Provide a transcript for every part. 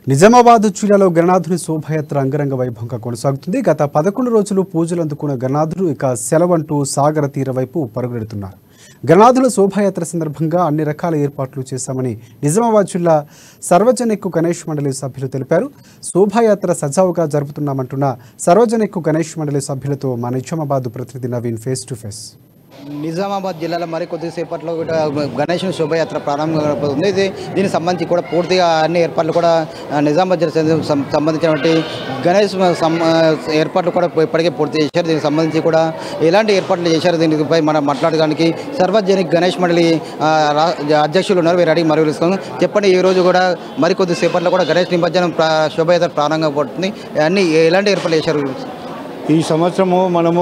నిజామాబాద్ జిల్లాలో గణనాథుని శోభయాత్ర అంగరంగ వైభవంగా కొనసాగుతుంది గత పదకొండు రోజులు పూజలు అందుకున్న గణనాథుడు ఇక సెలవంటూ సాగర తీర వైపు పరుగులెడుతున్నారు గణనాథుల శోభాయాత్ర సందర్భంగా అన్ని రకాల ఏర్పాట్లు చేశామని నిజామాబాద్ జిల్లా సర్వజనిక్ గణేష్ మండలి సభ్యులు తెలిపారు శోభాయాత్ర సజావుగా జరుపుతున్నామంటున్న సర్వజనిక్ గణేష్ మండలి సభ్యులతో మా నిజామాబాద్ ప్రతినిధి Naveen face to face Nizamabad జిల్లాలో మరి కొద్దిసేపట్లో కూడా గణేష్ శోభయాత్ర ప్రారంభమవుతుంది ఇది దీనికి సంబంధించి కూడా పూర్తిగా అన్ని ఏర్పాట్లు కూడా ఆ, నిజామాబాద్ జిల్లా సంబంధ- సం- సంబంధించినటువంటి గణేష్ సం- ఆ, ఏర్పాట్లు కూడా ఇప్పటికే పూర్తి చేశారు దీనికి సంబంధించి కూడా ఎలాంటి ఏర్పాట్లు చేశారు దీనిపై మనం మాట్లాడడానికి సర్వజనిక్ గణేష్ మండలి ఆ, రా- అధ్యక్షులు ఉన్నారు వీరు అడిగి మరి తెలుసుకుందాం చెప్పండి ఈ రోజు కూడా మరి కొద్దిసేపట్లో కూడా గణేష్ నిమజ్జనం ప్రా శోభయాత్ర ప్రారంభమవుతుంది అన్ని ఎలాంటి ఏర్పాట్లు చేశారు ఈ సంవత్సరము మనము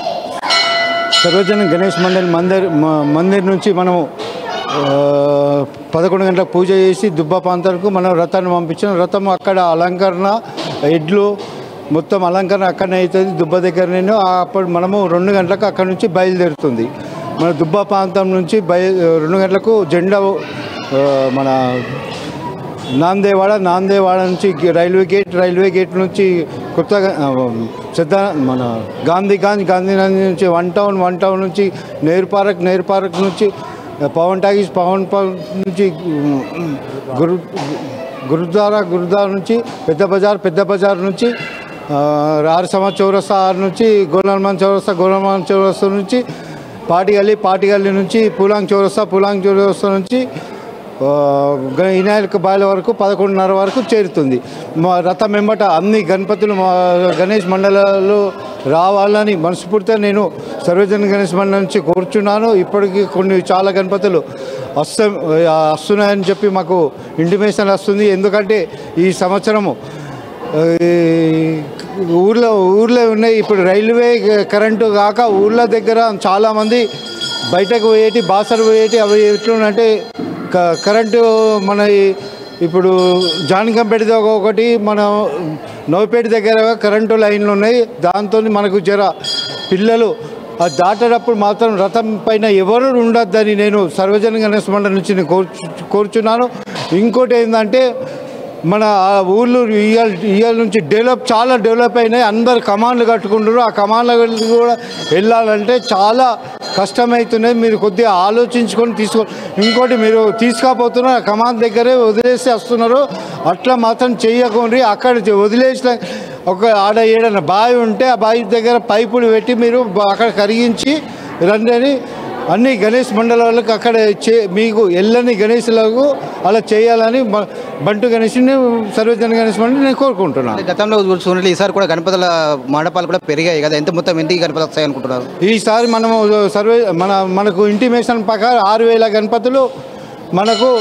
సర్వజన గణేష్ మందిర్ మందిర్ మ- మందిర్ నుంచి మనము ఆ, పదకొండు గంటలకు పూజ చేసి దుబ్బ ప్రాంతాలకు మనం రథాన్ని పంపించాం రథం అక్కడ అలంకరణ ఎడ్లు మొత్తం అలంకరణ అక్కడనే అవుతుంది దుబ్బ దగ్గర నేను అప్పుడు మనము రెండు గంటలకు అక్కడ నుంచి బయలుదేరుతుంది మన దుబ్బ ప్రాంతం నుంచి బయ రెండు గంటలకు జెండా ఆ, మన నాందేవాడ నాందేవాడ నుంచి గి- రైల్వే గేట్ రైల్వే గేట్ నుంచి కొత్తగా ఆ, సిద్ధ మన గాంధీగంజ్ గాంధీగంజ్ నుంచి వన్ టౌన్ వన్ టౌన్ నుంచి నేరు పార్క్ నేరు పార్క్ నుంచి ఆ, పవన్ టాకీస్ పవన్ పార్క్ నుంచి ఉమ్, గురు గురుద్వారా గురుద్వారా నుంచి పెద్ద బజార్ పెద్ద బజార్ నుంచి ఆ, ఆరు సమాజ్ చౌరస్తా ఆరు నుంచి గోలన్మాన్ చౌరస్తా గోలన్మాన్ చౌరస్తా నుంచి పాటిగల్లి పాటిగల్లి నుంచి పూలాంగ్ చౌరస్తా పూలాంగ్ చౌరస్తా నుంచి ఆ, గ- వినాయక బాల వరకు పదకొండున్నర వరకు చేరుతుంది మా రథం వెంబట అన్ని గణపతులు మా గణేష్ మండలాలు రావాలని మనస్ఫూర్తిగా నేను సర్వజన గణేష్ మండలం నుంచి కోరుచున్నాను ఇప్పటికీ కొన్ని చాలా గణపతులు వస్త వస్తున్నాయని చెప్పి మాకు ఇంటిమేషన్ వస్తుంది ఎందుకంటే ఈ సంవత్సరము ఆ, ఈ ఊర్లో ఊర్లో ఉన్నాయి ఇప్పుడు రైల్వే కరెంటు కాక ఊర్ల దగ్గర చాలామంది బయటకు పోయేటి బాసర్ పోయేటి అవి ఎట్లుందంటే క- కరెంటు మన ఈ- ఇప్పుడు జానికంపేట దగ్గర ఒకటి మన నోపేట దగ్గర కరెంటు లైన్లు ఉన్నాయి దాంతో మనకు జర పిల్లలు అది దాటేటప్పుడు మాత్రం రథం పైన ఎవరు ఉండొద్దని నేను సర్వజన గణేష్ మండలి నుంచి నేను కోర్చు కోరుచున్నాను ఇంకోటి ఏంటంటే మన ఆ ఊర్లు ఇవాళ ఇవాళ నుంచి డెవలప్ చాలా డెవలప్ అయినాయి అందరు కమాండ్లు కట్టుకుంటారు ఆ కమాండ్ల కూడా వెళ్ళాలంటే చాలా కష్టమవుతున్నాయి మీరు కొద్దిగా ఆలోచించుకొని తీసుకో ఇంకోటి మీరు తీసుకపోతున్నారు ఆ కమాండ్ దగ్గరే వదిలేసి వస్తున్నారు అట్లా మాత్రం చెయ్యకండి అక్కడ వదిలేసిన ఒక ఆడ ఏడన బావి ఉంటే ఆ బావి దగ్గర పైపులు పెట్టి మీరు బ- అక్కడ కరిగించి రండి అని అన్ని గణేష్ మండలాలకు అక్కడ చే మీకు ఎల్లని గణేష్లకు అలా చేయాలని మ- బంటు గణేష్ని సర్వజన గణేష్ మండలి నేను కోరుకుంటున్నాను గతంలో చూడండి ఈసారి కూడా గణపతుల మండపాలు కూడా పెరిగాయి కదా ఎంత మొత్తం ఇంటికి గణపతి వస్తాయి అనుకుంటున్నారు ఈసారి మనము సర్వే మన మనకు ఇంటిమేషన్ ప్రకారం ఆరు వేల గణపతులు మనకు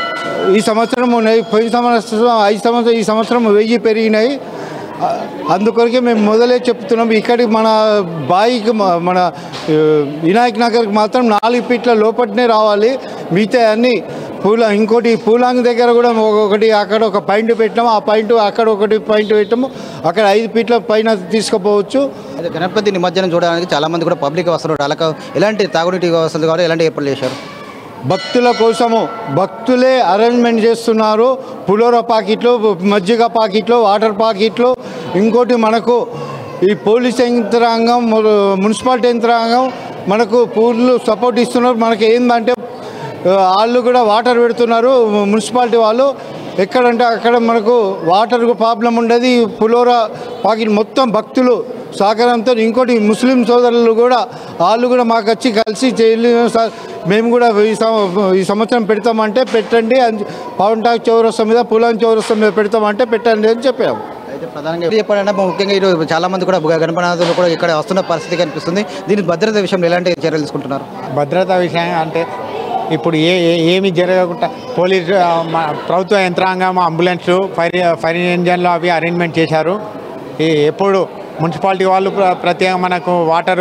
ఈ సంవత్సరం ఉన్నాయి పోయిన సంవత్సరం ఐదు సంవత్సరం ఈ సంవత్సరం వెయ్యి పెరిగినాయి ఆ, అందుకొరకే మేము మొదలే చెప్తున్నాం ఇక్కడికి మన బాయికి మ- మన ఆ, వినాయక్ నగర్కి మాత్రం నాలుగు ఫీట్ల లోపట్నే రావాలి మిగతా అన్ని పూల ఇంకోటి పూలాంగ్ దగ్గర కూడా ఒకటి అక్కడ ఒక పాయింట్ పెట్టాము ఆ పాయింట్ అక్కడ ఒకటి పాయింట్ పెట్టాము అక్కడ ఐదు ఫీట్ల పైన తీసుకుపోవచ్చు అదే గణపతి నిమజ్జనం చూడడానికి చాలా మంది కూడా పబ్లిక్ వస్తున్నారు అలాగే ఎలాంటి తాగునీటి వ్యవస్థలు కావాలి ఎలాంటి ఏర్పాట్లు చేశారు భక్తుల కోసము భక్తులే అరేంజ్మెంట్ చేస్తున్నారు పులోర పాకెట్లు మజ్జిగ పాకెట్లు వాటర్ పాకెట్లు ఇంకోటి మనకు ఈ పోలీస్ యంత్రాంగం ము- మున్సిపాలిటీ యంత్రాంగం మనకు పూర్లు సపోర్ట్ ఇస్తున్నారు మనకి ఏంటంటే ఆ, వాళ్ళు కూడా వాటర్ పెడుతున్నారు మున్సిపాలిటీ వాళ్ళు ఎక్కడంటే అక్కడ మనకు వాటర్ ప్రాబ్లం ఉండదు ఈ పులోర పాకెట్ మొత్తం భక్తులు సహకారంతో ఇంకోటి ముస్లిం సోదరులు కూడా వాళ్ళు కూడా మాకు వచ్చి కలిసి చేయలే సార్ మేము కూడా ఈ సం- ఈ సంవత్సరం పెడతామంటే పెట్టండి అని పవన్ టాక్ చౌరస్తా మీద పులాన్ చౌరస్తా మీద పెడతామంటే పెట్టండి అని చెప్పాము అయితే ప్రధానంగా ఏం చెప్పాలంటే ముఖ్యంగా ఈరోజు చాలా మంది కూడా గణపనాథులు కూడా ఇక్కడ వస్తున్న పరిస్థితి కనిపిస్తుంది దీని భద్రత విషయంలో ఎలాంటి చర్యలు తీసుకుంటున్నారు భద్రతా విషయం అంటే ఇప్పుడు ఏ ఏ- ఏమి జరగకుండా పోలీస్ ఆ, మ- ప్రభుత్వ యంత్రాంగం అంబులెన్స్ ఫైర్ ఫైర్ ఇంజన్లు అవి అరేంజ్మెంట్ చేశారు ఈ ఎప్పుడు మున్సిపాలిటీ వాళ్ళు ప్ర- ప్రత్యేకంగా మనకు వాటర్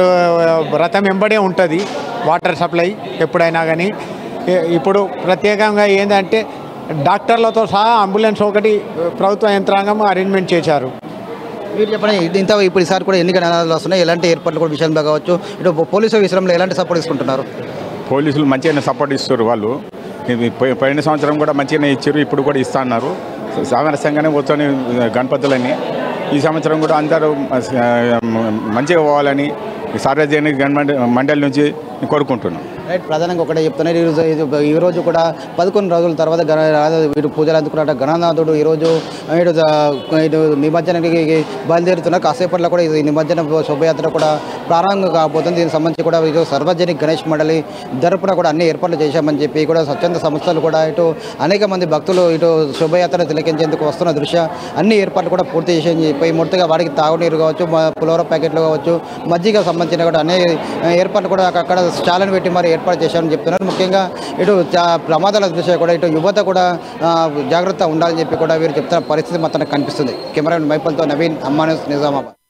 రథం వెంబడే ఉంటుంది వాటర్ సప్లై ఎప్పుడైనా కానీ ఏ- ఇప్పుడు ప్రత్యేకంగా ఏంటంటే డాక్టర్లతో సహా అంబులెన్స్ ఒకటి ప్రభుత్వ యంత్రాంగం అరేంజ్మెంట్ చేశారు మీరు చెప్పండి ఇది ఇంత ఇప్పుడు ఈసారి కూడా ఎన్ని గణనాలు వస్తున్నాయి ఎలాంటి ఏర్పాట్లు కూడా విషయంలో కావచ్చు ఇటు పోలీసు విషయంలో ఎలాంటి సపోర్ట్ తీసుకుంటున్నారు పోలీసులు మంచిగానే సపోర్ట్ ఇస్తారు వాళ్ళు ఇది పోయి- పోయిన సంవత్సరం కూడా మంచిగానే ఇచ్చారు ఇప్పుడు కూడా ఇస్తా అన్నారు సామరస్యంగానే కూర్చొని గణపతులని ఈ సంవత్సరం కూడా అందరూ ఆ, మంచిగా పోవాలని సార్వజనిక గవర్నమెంట్ మండలి నుంచి కోరుకుంటున్నాం రైట్ ప్రధానంగా ఒకటే చెప్తున్నారు ఈరోజు ఇది- ఈ రోజు కూడా పదకొండు రోజుల తర్వాత గణ వీడు పూజలు అందుకున్నట్టు గణనాథుడు ఈరోజు ఇటు ద- ఇటు నిమజ్జనానికి బయలుదేరుతున్నారు కాసేపట్లో కూడా ఇది నిమజ్జన శోభయాత్ర కూడా ప్రారంభం కాబోతుంది దీనికి సంబంధించి కూడా ఇది సార్వజనిక గణేష్ మండలి తరపున కూడా అన్ని ఏర్పాట్లు చేశామని చెప్పి కూడా స్వచ్ఛంద సంస్థలు కూడా ఇటు అనేక మంది భక్తులు ఇటు శోభయాత్ర తిలకించేందుకు వస్తున్న దృష్ట్యా అన్ని ఏర్పాట్లు కూడా పూర్తి చేసి చెప్పి మొదటగా వాడికి తాగునీరు కావచ్చు మ- పులిహోర ప్యాకెట్లు కావచ్చు మజ్జిగ సంబంధించిన కూడా అన్ని ఏర్పాట్లు కూడా అక్కడ స్టాలను పెట్టి మరి ఏర్పాటు చేశామని చెప్తున్నారు ముఖ్యంగా ఇటు చా- ప్రమాదాల దృష్ట్యా కూడా ఇటు యువత కూడా ఆ, జాగ్రత్త ఉండాలని చెప్పి కూడా వీరు చెప్తున్న పరిస్థితి మొత్తం కనిపిస్తుంది కెమెరా మైపల్తో నవీన్ అమ్మానస్ నిజామాబాద్